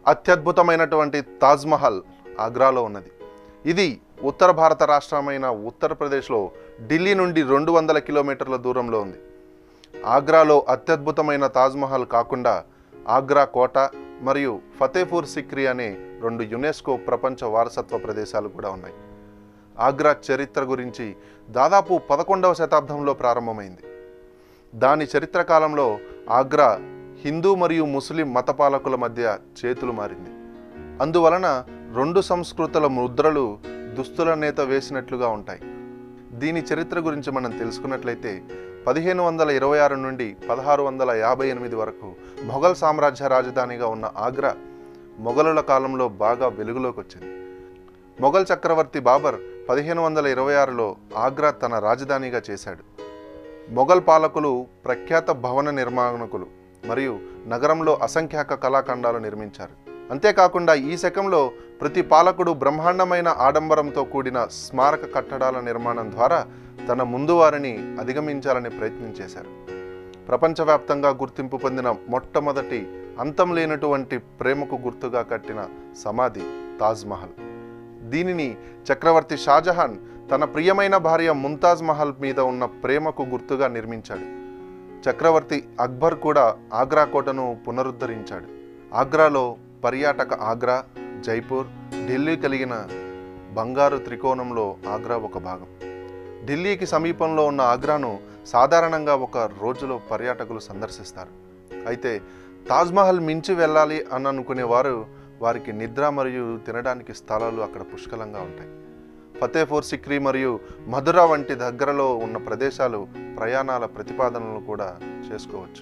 అత్యద్భుతమైనటువంటి తాజ్మహల్ ఆగ్రాలో ఉన్నది ఇది ఉత్తర భారత రాష్ట్రమైన ఉత్తరప్రదేశ్లో ఢిల్లీ నుండి రెండు వందల కిలోమీటర్ల దూరంలో ఉంది ఆగ్రాలో అత్యద్భుతమైన తాజ్మహల్ కాకుండా ఆగ్రా కోట మరియు ఫతేపూర్ సిక్రీ అనే రెండు యునెస్కో ప్రపంచ వారసత్వ ప్రదేశాలు కూడా ఉన్నాయి ఆగ్రా చరిత్ర గురించి దాదాపు పదకొండవ శతాబ్దంలో ప్రారంభమైంది దాని చరిత్ర కాలంలో ఆగ్రా హిందూ మరియు ముస్లిం మతపాలకుల మధ్య చేతులు మారింది అందువలన రెండు సంస్కృతుల ముద్రలు దుస్తుల నేత వేసినట్లుగా ఉంటాయి దీని చరిత్ర గురించి మనం తెలుసుకున్నట్లయితే పదిహేను వందల ఇరవై ఆరు నుండి పదహారు వందల యాభై ఎనిమిది వరకు మొఘల్ సామ్రాజ్య రాజధానిగా ఉన్న ఆగ్రా మొఘలుల కాలంలో బాగా వెలుగులోకి వచ్చింది మొఘల్ చక్రవర్తి బాబర్ పదిహేను వందల ఇరవై ఆరులో ఆగ్రా తన రాజధానిగా చేశాడు మొఘల్ పాలకులు ప్రఖ్యాత భవన నిర్మాణకులు మరియు నగరంలో అసంఖ్యాక కళాఖండాలు నిర్మించారు అంతేకాకుండా ఈ శకంలో ప్రతి పాలకుడు బ్రహ్మాండమైన ఆడంబరంతో కూడిన స్మారక కట్టడాల నిర్మాణం ద్వారా తన ముందు వారిని అధిగమించాలని ప్రయత్నం చేశారు ప్రపంచవ్యాప్తంగా గుర్తింపు పొందిన మొట్టమొదటి అంతం లేనటువంటి ప్రేమకు గుర్తుగా కట్టిన సమాధి తాజ్మహల్ దీనిని చక్రవర్తి షాజహాన్ తన ప్రియమైన భార్య ముంతాజ్ మహల్ మీద ఉన్న ప్రేమకు గుర్తుగా నిర్మించాడు చక్రవర్తి అక్బర్ కూడా ఆగ్రా కోటను పునరుద్ధరించాడు ఆగ్రాలో పర్యాటక ఆగ్రా జైపూర్ ఢిల్లీ కలిగిన బంగారు త్రికోణంలో ఆగ్రా ఒక భాగం ఢిల్లీకి సమీపంలో ఉన్న ఆగ్రాను సాధారణంగా ఒక రోజులో పర్యాటకులు సందర్శిస్తారు అయితే తాజ్మహల్ మించి వెళ్ళాలి అని అనుకునే వారు వారికి నిద్ర మరియు తినడానికి స్థలాలు అక్కడ పుష్కలంగా ఉంటాయి ఫతేపూర్ సిక్రీ మరియు మధుర వంటి దగ్గరలో ఉన్న ప్రదేశాలు ప్రయాణాల ప్రతిపాదనలు కూడా చేసుకోవచ్చు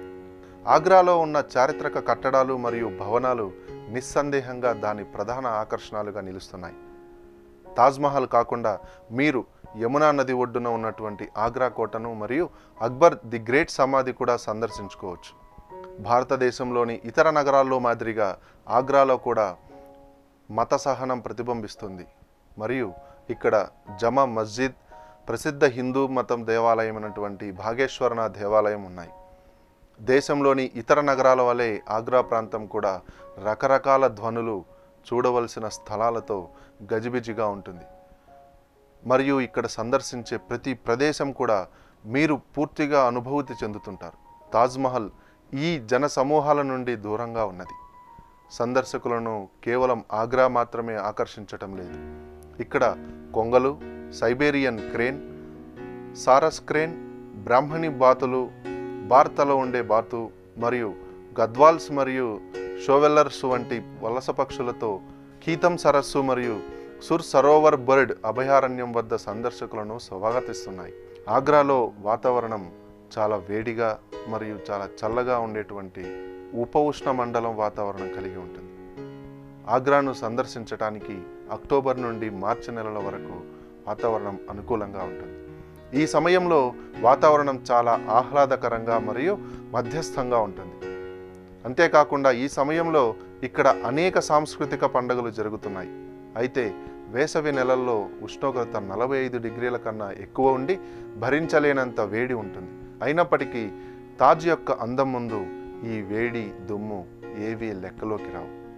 ఆగ్రాలో ఉన్న చారిత్రక కట్టడాలు మరియు భవనాలు నిస్సందేహంగా దాని ప్రధాన ఆకర్షణలుగా నిలుస్తున్నాయి తాజ్మహల్ కాకుండా మీరు యమునా నది ఒడ్డున ఉన్నటువంటి ఆగ్రా కోటను మరియు అక్బర్ ది గ్రేట్ సమాధి కూడా సందర్శించుకోవచ్చు భారతదేశంలోని ఇతర నగరాల్లో మాదిరిగా ఆగ్రాలో కూడా మత సహనం ప్రతిబింబిస్తుంది మరియు ఇక్కడ జమా మస్జిద్ ప్రసిద్ధ హిందూ మతం దేవాలయమైనటువంటి భాగేశ్వరనాథ్ దేవాలయం ఉన్నాయి దేశంలోని ఇతర నగరాల వలె ఆగ్రా ప్రాంతం కూడా రకరకాల ధ్వనులు చూడవలసిన స్థలాలతో గజిబిజిగా ఉంటుంది మరియు ఇక్కడ సందర్శించే ప్రతి ప్రదేశం కూడా మీరు పూర్తిగా అనుభూతి చెందుతుంటారు తాజ్మహల్ ఈ జన సమూహాల నుండి దూరంగా ఉన్నది సందర్శకులను కేవలం ఆగ్రా మాత్రమే ఆకర్షించటం లేదు ఇక్కడ కొంగలు Siberian crane sarus crane Brahminy బాతులు భారతలో ఉండే బాతు మరియు గద్వాల్స్ మరియు షోవెల్లర్స్ వంటి వలస పక్షులతో కీతం సరస్సు మరియు సుర్ సరోవర్ బర్డ్ అభయారణ్యం వద్ద సందర్శకులను స్వాగతిస్తున్నాయి ఆగ్రాలో వాతావరణం చాలా వేడిగా మరియు చాలా చల్లగా ఉండేటువంటి ఉప ఉష్ణ మండలం వాతావరణం కలిగి ఉంటుంది ఆగ్రాను సందర్శించడానికి అక్టోబర్ నుండి మార్చి నెలల వరకు వాతావరణం అనుకూలంగా ఉంటుంది ఈ సమయంలో వాతావరణం చాలా ఆహ్లాదకరంగా మరియు మధ్యస్థంగా ఉంటుంది అంతేకాకుండా ఈ సమయంలో ఇక్కడ అనేక సాంస్కృతిక పండుగలు జరుగుతున్నాయి అయితే వేసవి నెలల్లో ఉష్ణోగ్రత నలభై ఐదు డిగ్రీల కన్నా ఎక్కువ ఉండి భరించలేనంత వేడి ఉంటుంది అయినప్పటికీ తాజ్ యొక్క అందం ముందు ఈ వేడి దుమ్ము ఏవీ లెక్కలోకి రావు